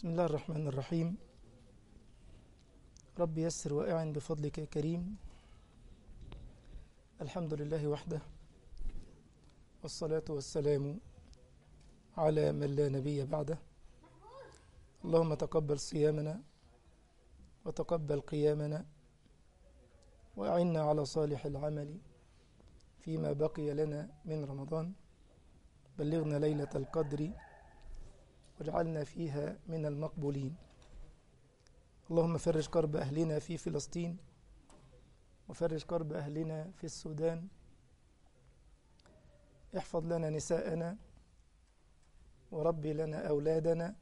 بسم الله الرحمن الرحيم رب يسر وأعن بفضلك يا كريم الحمد لله وحده والصلاة والسلام على من لا نبي بعده اللهم تقبل صيامنا وتقبل قيامنا وأعنا على صالح العمل فيما بقي لنا من رمضان بلغنا ليلة القدر واجعلنا فيها من المقبولين اللهم فرج كرب أهلنا في فلسطين وفرج كرب أهلنا في السودان احفظ لنا نساءنا وربي لنا أولادنا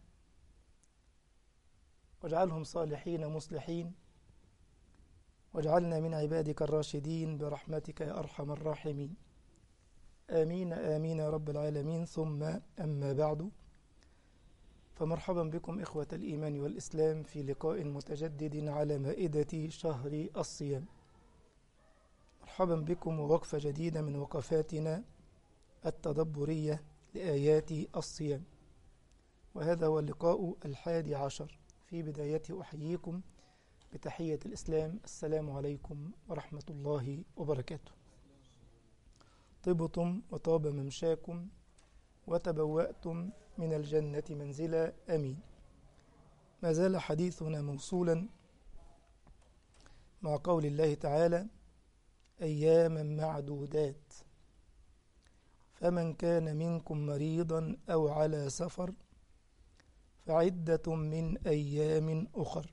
واجعلهم صالحين مصلحين واجعلنا من عبادك الراشدين برحمتك يا أرحم الراحمين آمين آمين يا رب العالمين ثم أما بعد فمرحبا بكم إخوة الإيمان والإسلام في لقاء متجدد على مائدة شهر الصيام مرحبا بكم ووقفة جديدة من وقفاتنا التدبرية لآيات الصيام وهذا هو اللقاء الحادي عشر في بدايته أحييكم بتحية الإسلام السلام عليكم ورحمة الله وبركاته طبتم وطاب ممشاكم وتبوأتم من الجنة منزلا أمين ما زال حديثنا موصولا مع قول الله تعالى أياما معدودات فمن كان منكم مريضا أو على سفر فعدة من أيام أخر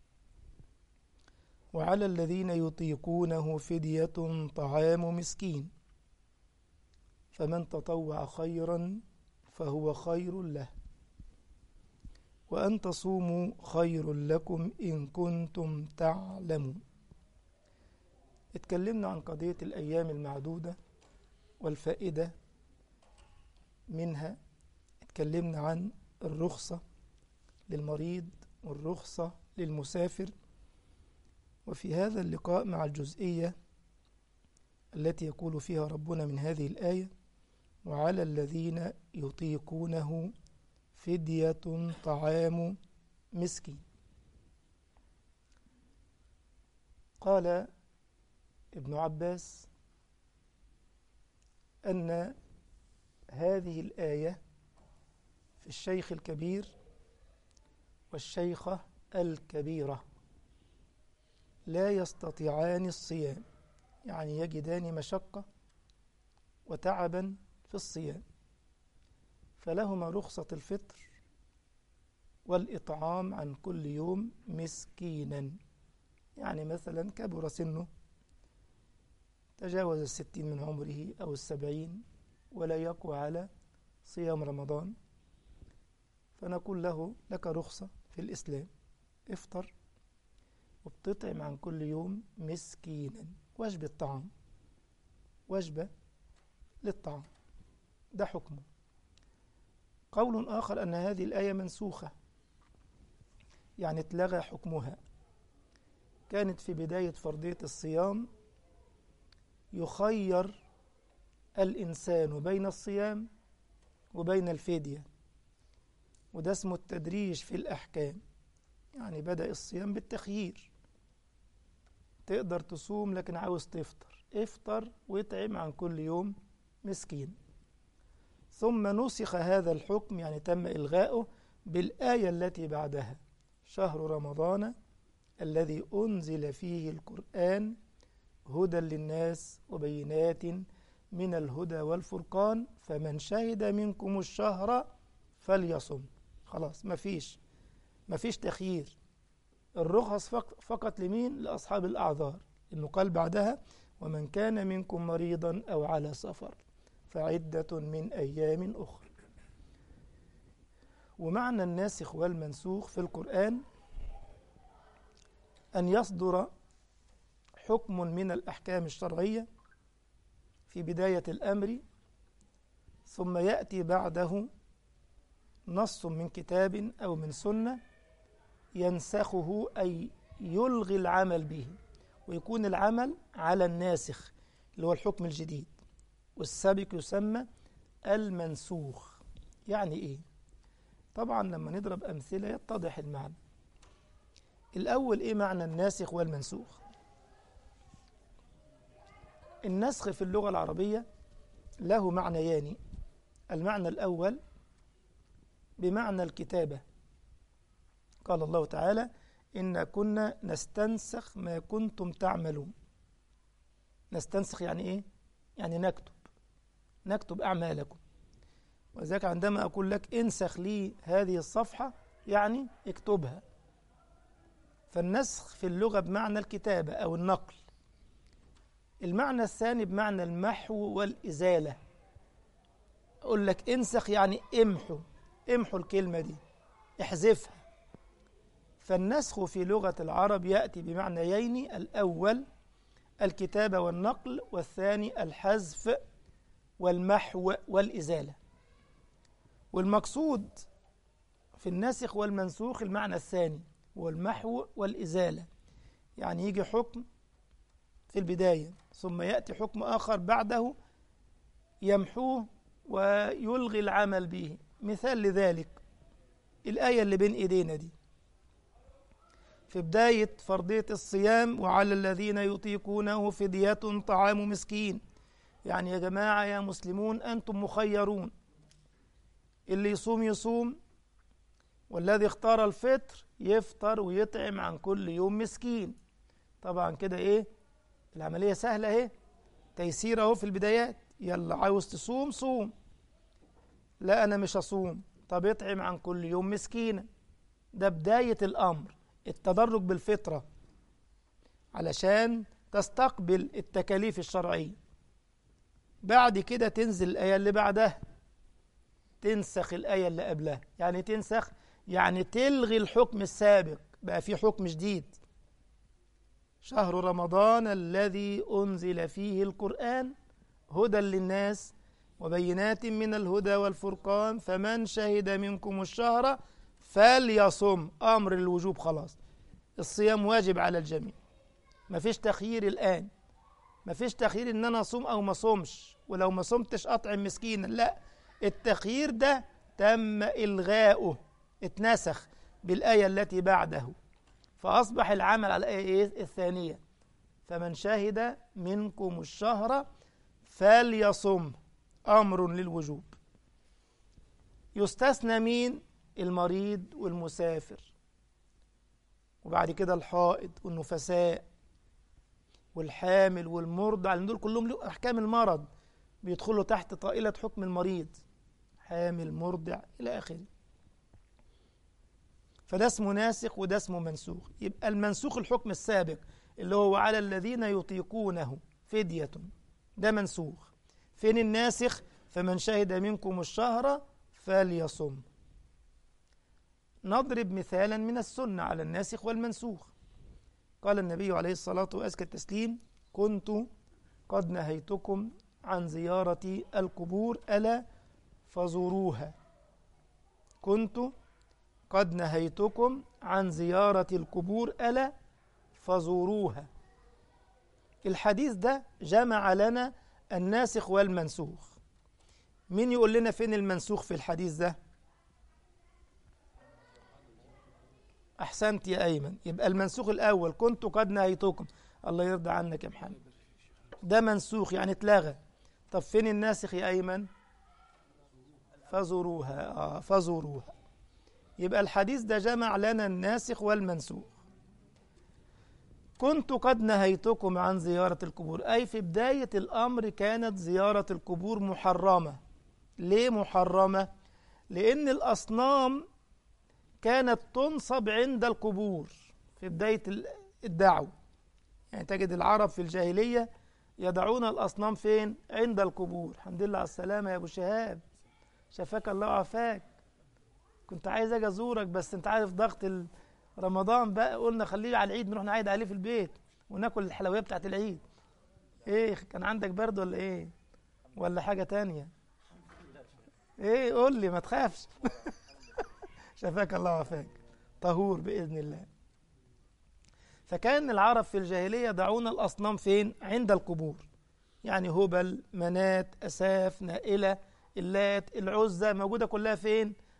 وعلى الذين يطيقونه فدية طعام مسكين فمن تطوع خيرا فهو خير له وأن تصوموا خير لكم إن كنتم تعلمون اتكلمنا عن قضية الأيام المعدودة والفائدة منها اتكلمنا عن الرخصة للمريض والرخصة للمسافر وفي هذا اللقاء مع الجزئية التي يقول فيها ربنا من هذه الآية وعلى الذين يطيقونه فدية طعام مسكين قال ابن عباس أن هذه الآية في الشيخ الكبير والشيخة الكبيرة لا يستطيعان الصيام يعني يجدان مشقة وتعبا في الصيام فلهما رخصة الفطر والإطعام عن كل يوم مسكينا يعني مثلا كبر سنه تجاوز الستين من عمره أو السبعين ولا يقوى على صيام رمضان فنقول له لك رخصة في الإسلام افطر وبتطعم عن كل يوم مسكينا وجبة الطعام وجبة للطعام ده حكمه قول آخر أن هذه الآية منسوخة يعني اتلغى حكمها كانت في بداية فرضية الصيام يخير الإنسان بين الصيام وبين الفدية وده اسمه التدريج في الأحكام يعني بدأ الصيام بالتخيير تقدر تصوم لكن عاوز تفطر افطر واطعم عن كل يوم مسكين ثم نسخ هذا الحكم يعني تم إلغاؤه بالآية التي بعدها شهر رمضان الذي أنزل فيه القرآن هدى للناس وبينات من الهدى والفرقان فمن شهد منكم الشهر فليصم خلاص مفيش مفيش تخيير الرخص فقط لمين لأصحاب الأعذار إنه قال بعدها ومن كان منكم مريضا أو على سفر فعدة من أيام أخرى ومعنى الناسخ والمنسوخ في القرآن أن يصدر حكم من الأحكام الشرعية في بداية الأمر ثم يأتي بعده نص من كتاب أو من سنة ينسخه أي يلغي العمل به ويكون العمل على الناسخ اللي هو الحكم الجديد والسابق يسمى المنسوخ يعني إيه؟ طبعا لما نضرب أمثلة يتضح المعنى الأول إيه معنى الناسخ والمنسوخ النسخ في اللغة العربية له معنيان المعنى الأول بمعنى الكتابة قال الله تعالى إن كنا نستنسخ ما كنتم تعملون نستنسخ يعني إيه؟ يعني نكتب نكتب أعمالكم وذلك عندما أقول لك انسخ لي هذه الصفحة يعني اكتبها فالنسخ في اللغة بمعنى الكتابة أو النقل المعنى الثاني بمعنى المحو والإزالة أقول لك انسخ يعني امحو امحو الكلمة دي احذفها فالنسخ في لغة العرب يأتي بمعنيين الأول الكتابة والنقل والثاني الحذف والمحو والإزالة والمقصود في الناسخ والمنسوخ المعنى الثاني هو المحو والإزالة يعني يجي حكم في البداية ثم يأتي حكم آخر بعده يمحوه ويلغي العمل به مثال لذلك الآية اللي بين إيدينا دي في بداية فرضية الصيام وعلى الذين يطيقونه فدية طعام مسكين يعني يا جماعة يا مسلمون أنتم مخيرون اللي يصوم يصوم والذي اختار الفطر يفطر ويطعم عن كل يوم مسكين طبعا كده ايه العملية سهلة اهي تيسير اهو في البدايات يلا عاوز تصوم صوم لا انا مش هصوم طب اطعم عن كل يوم مسكينة ده بداية الامر التدرج بالفطرة علشان تستقبل التكاليف الشرعية بعد كده تنزل الآية اللي بعدها تنسخ الآية اللي قبلها يعني تنسخ يعني تلغي الحكم السابق بقى في حكم جديد شهر رمضان الذي أنزل فيه القرآن هدى للناس وبينات من الهدى والفرقان فمن شهد منكم الشهر فليصم أمر الوجوب خلاص الصيام واجب على الجميع مفيش تخيير الآن مفيش تخيير إن أنا أصوم أو ما صومش ولو ما صمتش أطعم مسكينا لا التخيير ده تم إلغاؤه اتنسخ بالآية التي بعده فأصبح العمل على الآية الثانية فمن شهد منكم الشهر فليصم أمر للوجوب يستثنى مين المريض والمسافر وبعد كده الحائض والنفساء والحامل والمرضع لأن دول كلهم له أحكام المرض بيدخلوا تحت طائلة حكم المريض حامل مرضع إلى آخره فده اسمه ناسخ وده اسمه منسوخ يبقى المنسوخ الحكم السابق اللي هو على الذين يطيقونه فدية ده منسوخ فين الناسخ فمن شهد منكم الشهر فليصم نضرب مثالا من السنة على الناسخ والمنسوخ قال النبي عليه الصلاة وأزكى التسليم كنت قد نهيتكم عن زيارة القبور ألا فزوروها كنت قد نهيتكم عن زيارة القبور ألا فزوروها الحديث ده جمع لنا الناسخ والمنسوخ مين يقول لنا فين المنسوخ في الحديث ده أحسنت يا أيمن يبقى المنسوخ الأول كنت قد نهيتكم الله يرضى عنك يا محمد ده منسوخ يعني اتلغى طب فين الناسخ يا أيمن فزوروها آه فزوروها يبقى الحديث ده جمع لنا الناسخ والمنسوخ كنت قد نهيتكم عن زيارة القبور أي في بداية الأمر كانت زيارة القبور محرمة ليه محرمة؟ لأن الأصنام كانت تنصب عند القبور في بداية الدعوة يعني تجد العرب في الجاهلية يضعون الأصنام فين؟ عند القبور الحمد لله على السلامة يا أبو شهاب شفاك الله وعافاك كنت عايز اجي ازورك بس انت عارف ضغط رمضان بقى قلنا خليه على العيد نروح نعيد عليه في البيت وناكل الحلويات بتاعت العيد ايه كان عندك برد ولا ايه ولا حاجه تانية ايه قول لي ما تخافش شفاك الله وعافاك طهور باذن الله فكان العرب في الجاهليه يضعون الاصنام فين عند القبور يعني هبل منات اساف نائله اللات العزى موجوده كلها فين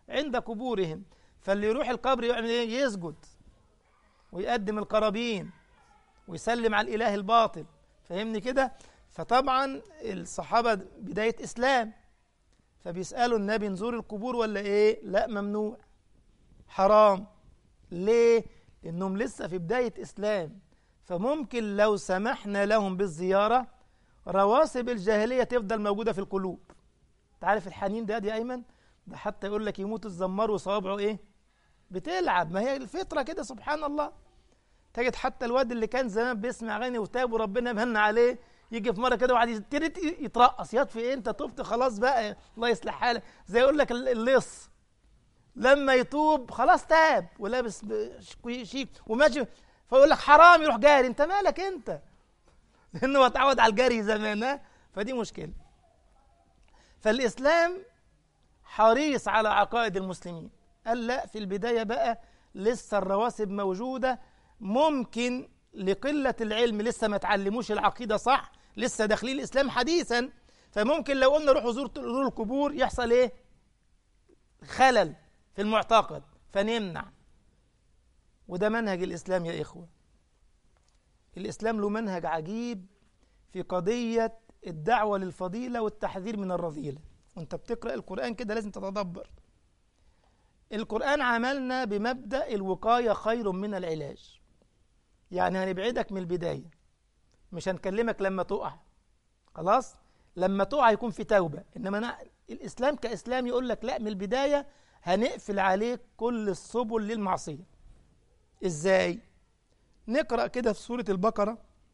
عند قبورهم فاللي يروح القبر يعمل ايه يسجد ويقدم القرابين ويسلم على الاله الباطل فهمني كده فطبعا الصحابه بدايه اسلام فبيسالوا النبي نزور القبور ولا ايه لا ممنوع حرام ليه لانهم لسه في بدايه اسلام فممكن لو سمحنا لهم بالزياره رواسب الجاهليه تفضل موجوده في القلوب انت عارف الحنين ده يا ايمن ده حتى يقول لك يموت الزمار وصوابعه ايه بتلعب ما هي الفطره كده سبحان الله تجد حتى الواد اللي كان زمان بيسمع اغاني وتاب وربنا من عليه يجي في مره كده وقعد يبتدي يترقص ياض في ايه انت تبت خلاص بقى الله يصلح حالك زي يقول لك اللص لما يتوب خلاص تاب ولابس شيك وماشي فيقول لك حرام يروح جاري انت مالك انت لانه هو اتعود على الجري زمان ها فدي مشكله فالاسلام حريص على عقائد المسلمين قال لا في البدايه بقى لسه الرواسب موجوده ممكن لقله العلم لسه ما تعلموش العقيده صح لسه داخلين الاسلام حديثا فممكن لو قلنا روحوا زوروا القبور يحصل ايه خلل في المعتقد فنمنع وده منهج الاسلام يا اخوه الاسلام له منهج عجيب في قضيه الدعوه للفضيله والتحذير من الرذيله وانت بتقرا القران كده لازم تتدبر القران عملنا بمبدا الوقايه خير من العلاج يعني هنبعدك من البدايه مش هنكلمك لما تقع خلاص لما تقع يكون في توبه انما أنا الاسلام كاسلام يقول لك لا من البدايه هنقفل عليك كل السبل للمعصيه ازاي نقرا كده في سوره البقره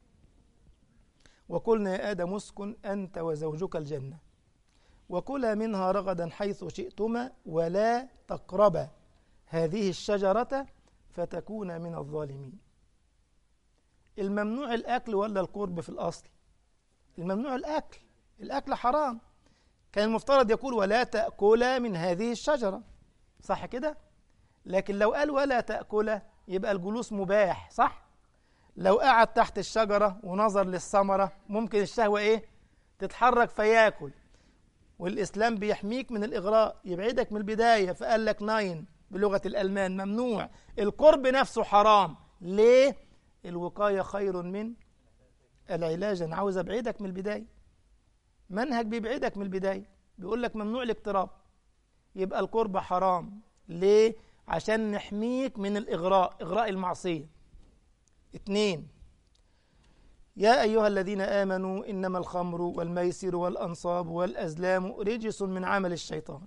وقلنا يا ادم اسكن انت وزوجك الجنه وكلا منها رغدا حيث شئتما ولا تقربا هذه الشجره فتكونا من الظالمين الممنوع الاكل ولا القرب في الاصل الممنوع الاكل الاكل حرام كان المفترض يقول ولا تاكلا من هذه الشجره صح كده لكن لو قال ولا تاكلا يبقى الجلوس مباح صح لو قعد تحت الشجره ونظر للثمره ممكن الشهوه ايه تتحرك فياكل والاسلام بيحميك من الاغراء يبعدك من البدايه فقال لك ناين بلغه الالمان ممنوع القرب نفسه حرام ليه الوقايه خير من العلاج انا عاوز ابعدك من البدايه منهج بيبعدك من البدايه بيقول لك ممنوع الاقتراب يبقى القرب حرام ليه عشان نحميك من الاغراء اغراء المعصيه اثنين يا ايها الذين امنوا انما الخمر والميسر والانصاب والازلام رجس من عمل الشيطان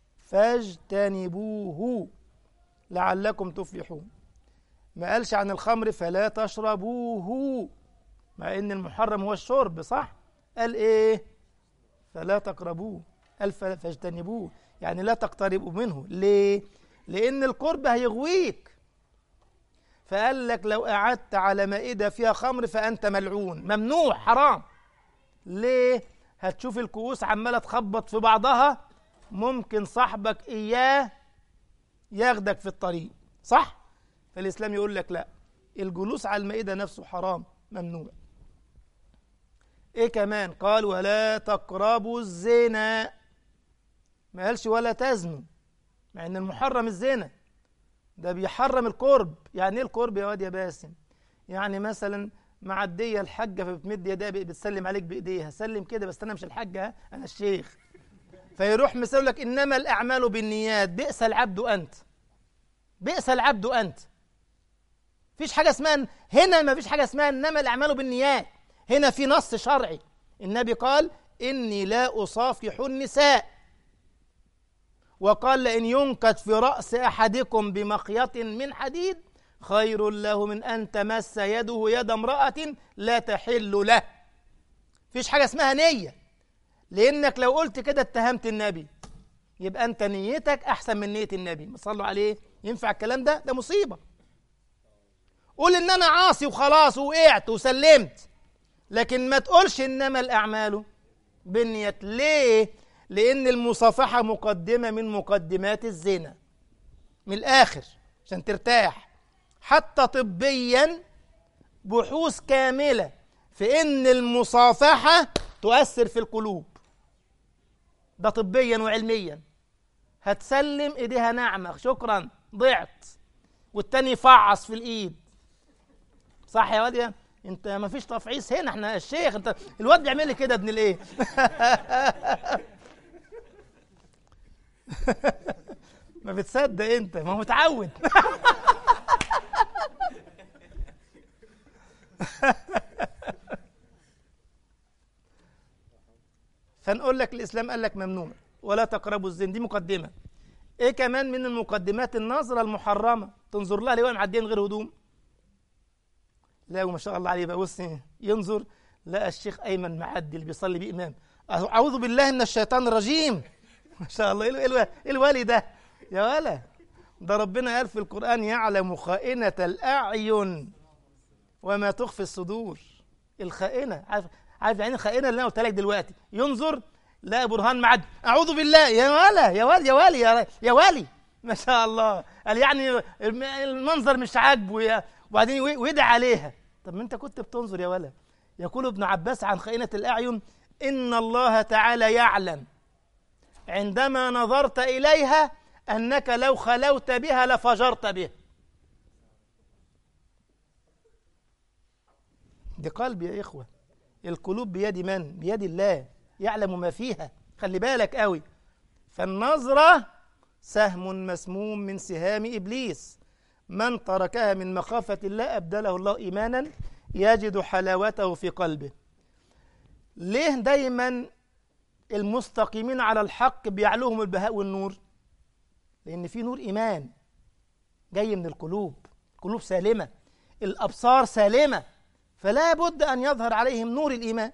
فاجتنبوه لعلكم تفلحون ما قالش عن الخمر فلا تشربوه مع ان المحرم هو الشرب صح قال ايه فلا تقربوه قال فاجتنبوه يعني لا تقتربوا منه ليه لان القرب هيغويك فقال لك لو قعدت على مائدة فيها خمر فأنت ملعون ممنوع حرام ليه هتشوف الكؤوس عمالة تخبط في بعضها ممكن صاحبك إياه ياخدك في الطريق صح فالإسلام يقول لك لا الجلوس على المائدة نفسه حرام ممنوع ايه كمان قال ولا تقربوا الزنا ما قالش ولا تزنوا مع ان المحرم الزنا ده بيحرم القرب يعني ايه القرب يا واد يا باسم يعني مثلا معديه الحاجه فبتمد يدها بتسلم عليك بايديها سلم كده بس انا مش الحاجه انا الشيخ فيروح مسوي لك انما الاعمال بالنيات بئس العبد انت بئس العبد انت فيش حاجه اسمها هنا ما فيش حاجه اسمها انما الاعمال بالنيات هنا في نص شرعي النبي قال اني لا اصافح النساء وقال لئن ينكت في رأس أحدكم بمخيط من حديد خير له من أن تمس يده يد امرأة لا تحل له فيش حاجة اسمها نية لأنك لو قلت كده اتهمت النبي يبقى أنت نيتك أحسن من نية النبي صلوا عليه ينفع الكلام ده ده مصيبة قول إن أنا عاصي وخلاص وقعت وسلمت لكن ما تقولش إنما الأعمال بالنية ليه لأن المصافحة مقدمة من مقدمات الزنا من الآخر عشان ترتاح حتى طبيا بحوث كاملة في إن المصافحة تؤثر في القلوب ده طبيا وعلميا هتسلم ايديها ناعمه شكرا ضعت والتاني يفعص في الايد صح يا واد يا انت ما فيش تفعيص هنا احنا الشيخ انت الواد بيعمل لي كده ابن الايه ما بتصدق انت ما هو متعود فنقول لك الاسلام قال لك ممنوع ولا تقربوا الزنا دي مقدمه ايه كمان من المقدمات النظره المحرمه تنظر لها ليه معديين غير هدوم لا وما شاء الله عليه بقى بص ينظر لقى الشيخ ايمن معدي اللي بيصلي بيه امام اعوذ بالله من الشيطان الرجيم ما شاء الله ايه الو- إيه الولي ده يا ولا ده ربنا قال في القران يعلم خائنه الاعين وما تخفي الصدور الخائنه عارف عارف يعني الخائنه اللي انا قلت لك دلوقتي ينظر لا برهان معد اعوذ بالله يا ولا يا ولي يا ولي يا, يا ولي ما شاء الله قال يعني الم- المنظر مش عاجبه يا- وبعدين وي- ويدعي عليها طب ما انت كنت بتنظر يا ولا يقول ابن عباس عن خائنه الاعين ان الله تعالى يعلم عندما نظرت اليها انك لو خلوت بها لفجرت بها دي قلب يا إخوة القلوب بيد من؟ بيد الله يعلم ما فيها خلي بالك قوي فالنظرة سهم مسموم من سهام إبليس من تركها من مخافة الله أبدله الله إيمانا يجد حلاوته في قلبه ليه دايما المستقيمين على الحق بيعلوهم البهاء والنور لأن في نور إيمان جاي من القلوب قلوب سالمة الأبصار سالمة فلا بد أن يظهر عليهم نور الإيمان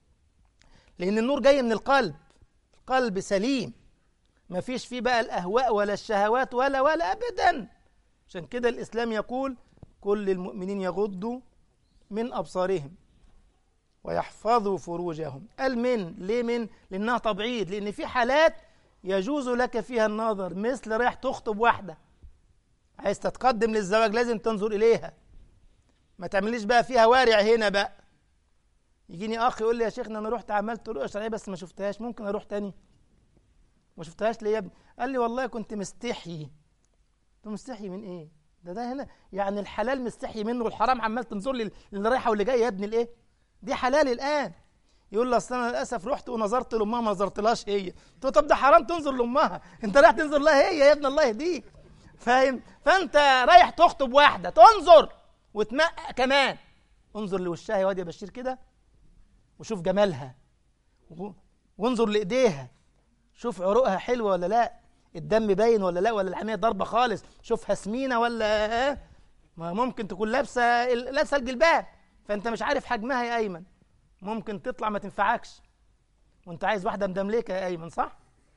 لأن النور جاي من القلب القلب سليم ما فيش فيه بقى الأهواء ولا الشهوات ولا ولا أبدا عشان كده الإسلام يقول كل المؤمنين يغضوا من أبصارهم ويحفظوا فروجهم قال من ليه من لأنها تبعيد لأن في حالات يجوز لك فيها النظر مثل رايح تخطب واحدة عايز تتقدم للزواج لازم تنظر إليها ما تعمليش بقى فيها وارع هنا بقى يجيني اخ يقول لي يا شيخنا انا رحت عملت رؤيه شرعيه بس ما شفتهاش ممكن اروح تاني ما شفتهاش ليه يا ابني قال لي والله كنت مستحي كنت مستحي من ايه ده ده هنا يعني الحلال مستحي منه والحرام عمال تنظر لي اللي رايحه واللي جايه يا ابني الايه دي حلال الان يقول لي اصل انا للاسف رحت ونظرت لامها ما نظرتلهاش هي قلت له طب ده حرام تنظر لامها انت رايح تنظر لها هي يا ابن الله يهديك فاهم فانت رايح تخطب واحده تنظر وتمقق كمان انظر لوشها يا واد يا بشير كده وشوف جمالها و- وانظر لايديها شوف عروقها حلوه ولا لا الدم باين ولا لا ولا الحميه ضاربه خالص شوفها سمينه ولا ما ممكن تكون لابسه ال- لابسه الجلباب فانت مش عارف حجمها يا ايمن ممكن تطلع ما تنفعكش وانت عايز واحده مدملكه يا ايمن صح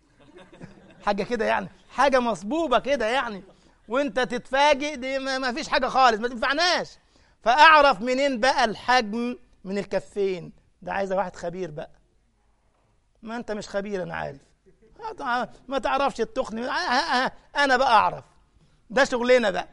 حاجه كده يعني حاجه مصبوبه كده يعني وانت تتفاجئ دي ما ما فيش حاجه خالص ما تنفعناش فاعرف منين بقى الحجم من الكفين ده عايزه واحد خبير بقى ما انت مش خبير انا عارف ما- ما تعرفش التخن انا بقى اعرف ده شغلنا بقى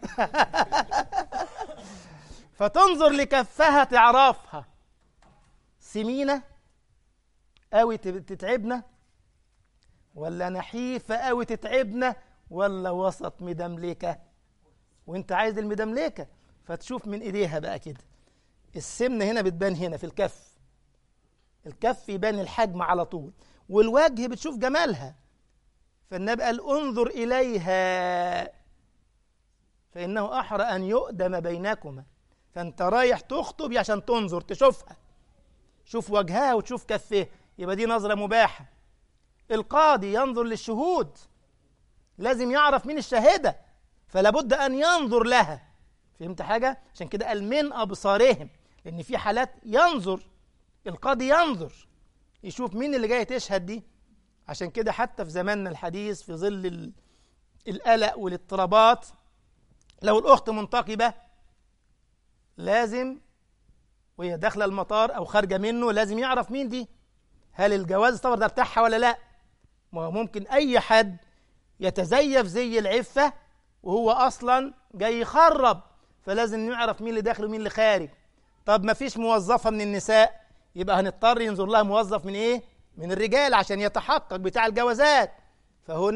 فتنظر لكفها تعرفها سمينه قوي تتعبنا ولا نحيفه قوي تتعبنا ولا وسط مدملكه وانت عايز المدملكه فتشوف من ايديها بقى كده السمنه هنا بتبان هنا في الكف الكف يبان الحجم على طول والوجه بتشوف جمالها فالنبي قال انظر اليها فانه احرى ان يؤدم بينكما فانت رايح تخطب عشان تنظر تشوفها شوف وجهها وتشوف كفها يبقى دي نظره مباحه القاضي ينظر للشهود لازم يعرف مين الشاهده فلا بد ان ينظر لها فهمت حاجه عشان كده قال من ابصارهم لان في حالات ينظر القاضي ينظر يشوف مين اللي جاي تشهد دي عشان كده حتى في زماننا الحديث في ظل ال- القلق والاضطرابات لو الاخت منتقبه لازم وهي داخله المطار او خارجه منه لازم يعرف مين دي هل الجواز السفر ده بتاعها ولا لا ما هو ممكن اي حد يتزيف زي العفه وهو اصلا جاي يخرب فلازم نعرف مين اللي داخل ومين اللي خارج طب ما فيش موظفه من النساء يبقى هنضطر ينظر لها موظف من ايه من الرجال عشان يتحقق بتاع الجوازات فهنا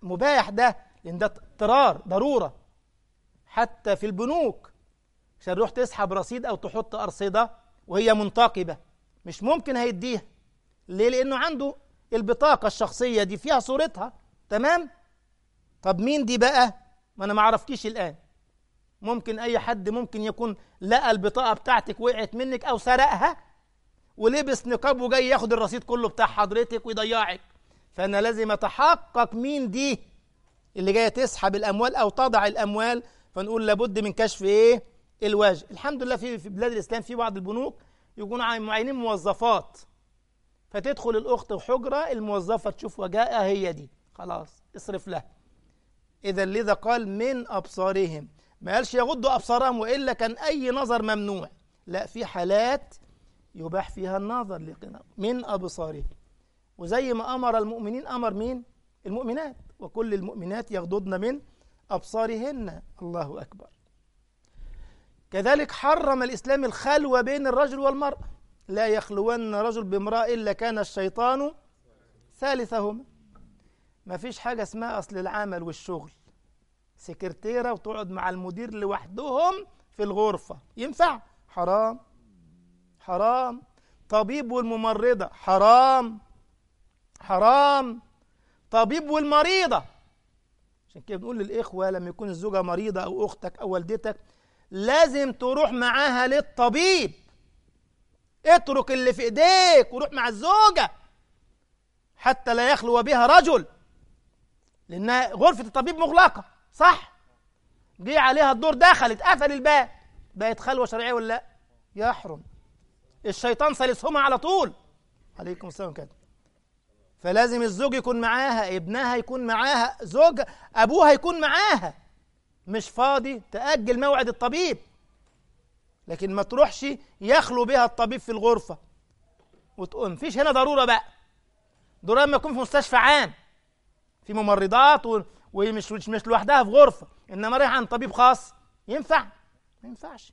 مباح ده لان ده اضطرار ضروره حتى في البنوك عشان تروح تسحب رصيد او تحط ارصده وهي منتقبه مش ممكن هيديها ليه لانه عنده البطاقه الشخصيه دي فيها صورتها تمام طب مين دي بقى ما انا ما اعرفكيش الان ممكن اي حد ممكن يكون لقى البطاقه بتاعتك وقعت منك او سرقها ولبس نقاب وجاي ياخد الرصيد كله بتاع حضرتك ويضيعك فانا لازم اتحقق مين دي اللي جايه تسحب الاموال او تضع الاموال فنقول لابد من كشف ايه الوجه الحمد لله في في بلاد الاسلام في بعض البنوك يكونوا معينين موظفات فتدخل الاخت حجره الموظفه تشوف وجهها هي دي خلاص اصرف لها اذا لذا قال من ابصارهم ما قالش يغضوا ابصارهم والا كان اي نظر ممنوع لا في حالات يباح فيها النظر من ابصارهم وزي ما امر المؤمنين امر مين المؤمنات وكل المؤمنات يغضضن من ابصارهن الله اكبر كذلك حرم الاسلام الخلوه بين الرجل والمراه لا يخلون رجل بامراه الا كان الشيطان ثالثهما ما فيش حاجه اسمها اصل العمل والشغل سكرتيره وتقعد مع المدير لوحدهم في الغرفه ينفع حرام حرام طبيب والممرضه حرام حرام طبيب والمريضه عشان كده بنقول للاخوه لما يكون الزوجه مريضه او اختك او والدتك لازم تروح معاها للطبيب اترك اللي في ايديك وروح مع الزوجه حتى لا يخلو بها رجل لانها غرفه الطبيب مغلقه صح جه عليها الدور دخلت قفل الباب بقت خلوه شرعيه ولا لا يحرم الشيطان ثالثهما على طول عليكم السلام كده فلازم الزوج يكون معاها ابنها يكون معاها زوج ابوها يكون معاها مش فاضي تأجل موعد الطبيب لكن ما تروحش يخلو بها الطبيب في الغرفة وتقوم مفيش هنا ضرورة بقى ضرورة لما يكون في مستشفى عام في ممرضات و... ومش مش, مش لوحدها في غرفة إنما رايح عند طبيب خاص ينفع ما ينفعش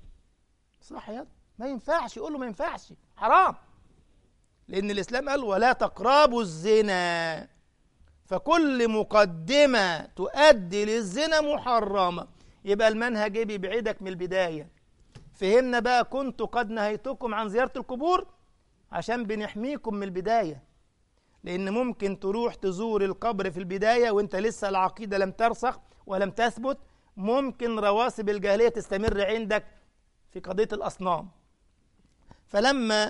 صح يا ما ينفعش يقول له ما ينفعش حرام لأن الإسلام قال ولا تقربوا الزنا فكل مقدمة تؤدي للزنا محرمة يبقى المنهج ايه بيبعدك من البداية فهمنا بقى كنت قد نهيتكم عن زيارة القبور عشان بنحميكم من البداية لأن ممكن تروح تزور القبر في البداية وانت لسه العقيدة لم ترسخ ولم تثبت ممكن رواسب الجاهلية تستمر عندك في قضية الأصنام فلما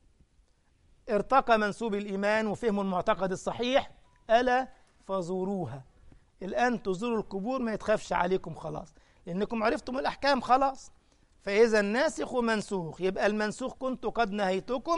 ارتقى منسوب الإيمان وفهم المعتقد الصحيح ألا فزوروها الآن تزوروا القبور ما يتخافش عليكم خلاص لأنكم عرفتم الأحكام خلاص فإذا الناسخ منسوخ يبقى المنسوخ كنت قد نهيتكم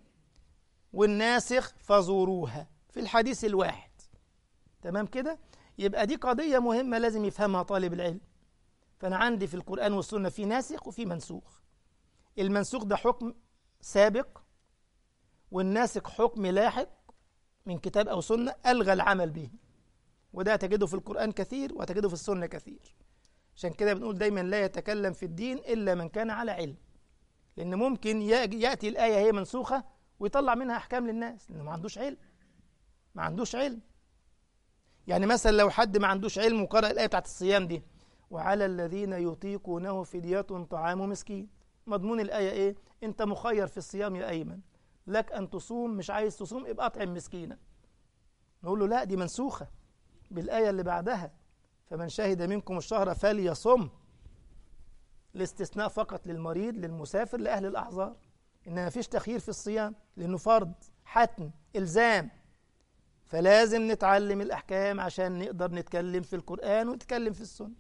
والناسخ فزوروها في الحديث الواحد تمام كده يبقى دي قضية مهمة لازم يفهمها طالب العلم فأنا عندي في القرآن والسنة في ناسخ وفي منسوخ المنسوخ ده حكم سابق والناسخ حكم لاحق من كتاب أو سنة ألغى العمل به وده تجده في القرآن كثير وتجده في السنة كثير عشان كده بنقول دايما لا يتكلم في الدين إلا من كان على علم لأن ممكن يأتي الآية هي منسوخة ويطلع منها أحكام للناس لأنه ما عندوش علم ما عندوش علم يعني مثلا لو حد ما عندوش علم وقرأ الآية بتاعت الصيام دي وعلى الذين يطيقونه فدية طعام مسكين مضمون الآية إيه؟ أنت مخير في الصيام يا أيمن لك أن تصوم مش عايز تصوم ابقى أطعم مسكينا نقول له لا دي منسوخة بالآية اللي بعدها فمن شهد منكم الشهر فليصم الاستثناء فقط للمريض للمسافر لأهل الأعذار إن ما فيش تخيير في الصيام لأنه فرض حتم إلزام فلازم نتعلم الأحكام عشان نقدر نتكلم في القرآن ونتكلم في السنة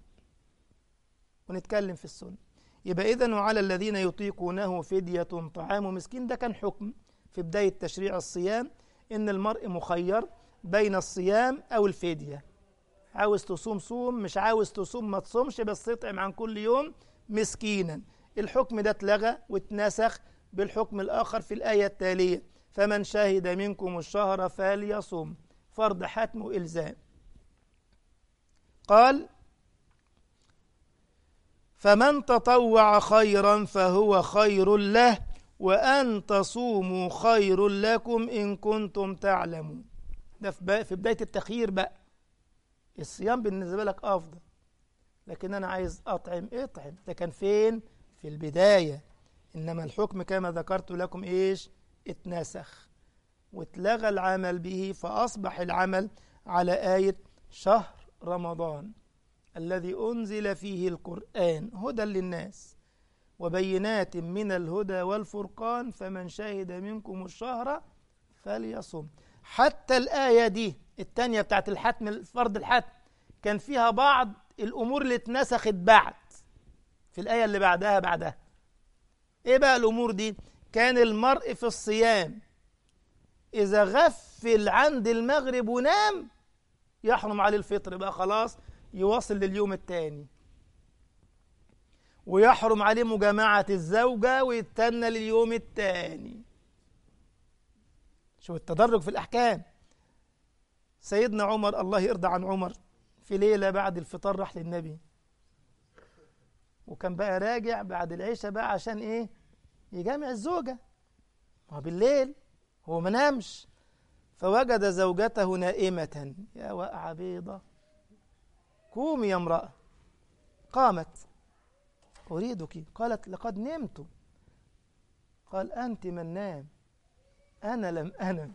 ونتكلم في السنة يبقى إذن وعلى الذين يطيقونه فدية طعام مسكين ده كان حكم في بداية تشريع الصيام إن المرء مخير بين الصيام أو الفدية عاوز تصوم صوم مش عاوز تصوم ما تصومش بس تطعم عن كل يوم مسكينا الحكم ده اتلغى واتنسخ بالحكم الآخر في الآية التالية فمن شهد منكم الشهر فليصم فرض حتم وإلزام قال فمن تطوع خيرا فهو خير له وأن تصوموا خير لكم إن كنتم تعلمون ده في بداية التخيير بقى الصيام بالنسبة لك أفضل لكن أنا عايز أطعم اطعم ده كان فين في البداية إنما الحكم كما ذكرت لكم إيش اتنسخ واتلغى العمل به فأصبح العمل على آية شهر رمضان الذي أنزل فيه القرآن هدى للناس وبينات من الهدى والفرقان فمن شهد منكم الشهر فليصم حتى الآية دي التانية بتاعت الحتم فرض الحتم كان فيها بعض الأمور اللي اتنسخت بعد في الآية اللي بعدها بعدها إيه بقى الأمور دي كان المرء في الصيام إذا غفل عند المغرب ونام يحرم عليه الفطر بقى خلاص يواصل لليوم الثاني ويحرم عليه مجامعة الزوجة ويتنى لليوم الثاني شوف التدرج في الأحكام سيدنا عمر الله يرضى عن عمر في ليلة بعد الفطار راح للنبي وكان بقى راجع بعد العشاء بقى عشان ايه يجامع الزوجة ما بالليل هو ما نامش فوجد زوجته نائمة يا واقعة بيضة قومي يا امرأة قامت أريدك قالت لقد نمت قال أنت من نام أنا لم أنم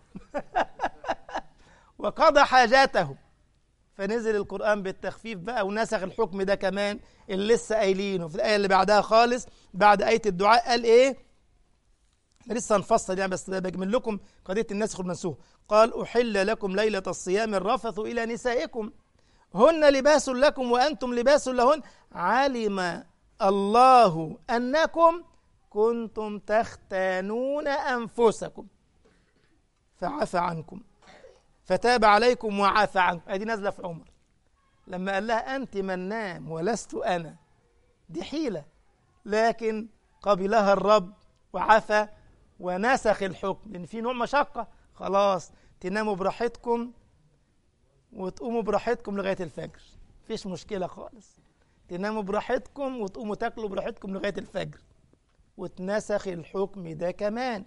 وقضى حاجاته فنزل القرآن بالتخفيف بقى ونسخ الحكم ده كمان اللي لسه قايلينه في الآية اللي بعدها خالص بعد آية الدعاء قال إيه؟ لسه نفصل يعني بس بجمل لكم قضية النسخ والمنسوخ قال أحل لكم ليلة الصيام الرفث إلى نسائكم هن لباس لكم وأنتم لباس لهن علم الله أنكم كنتم تختانون أنفسكم فعفى عنكم فتاب عليكم وعفى عنكم ادي نازله في عمر لما قال لها انت من نام ولست انا دي حيله لكن قبلها الرب وعفى ونسخ الحكم لان في نوع مشقه خلاص تناموا براحتكم وتقوموا براحتكم لغايه الفجر مفيش مشكله خالص تناموا براحتكم وتقوموا تاكلوا براحتكم لغايه الفجر وتنسخ الحكم ده كمان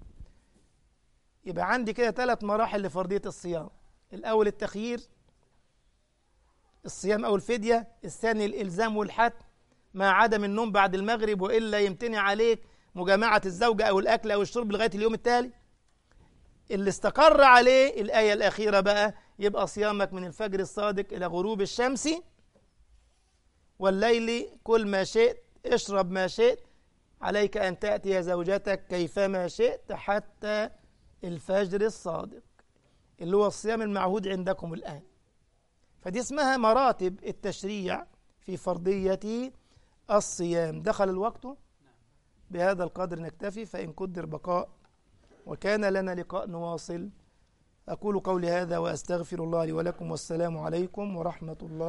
يبقى عندي كده ثلاث مراحل لفرضية الصيام الأول التخيير الصيام أو الفدية الثاني الإلزام والحتم مع عدم النوم بعد المغرب وإلا يمتنع عليك مجامعة الزوجة أو الأكل أو الشرب لغاية اليوم التالي اللي استقر عليه الآية الأخيرة بقى يبقى صيامك من الفجر الصادق إلى غروب الشمس والليل كل ما شئت اشرب ما شئت عليك أن تأتي زوجتك كيفما شئت حتى الفجر الصادق اللي هو الصيام المعهود عندكم الآن فدي اسمها مراتب التشريع في فرضية الصيام دخل الوقت بهذا القدر نكتفي فإن قدر بقاء وكان لنا لقاء نواصل أقول قولي هذا وأستغفر الله لي ولكم والسلام عليكم ورحمة الله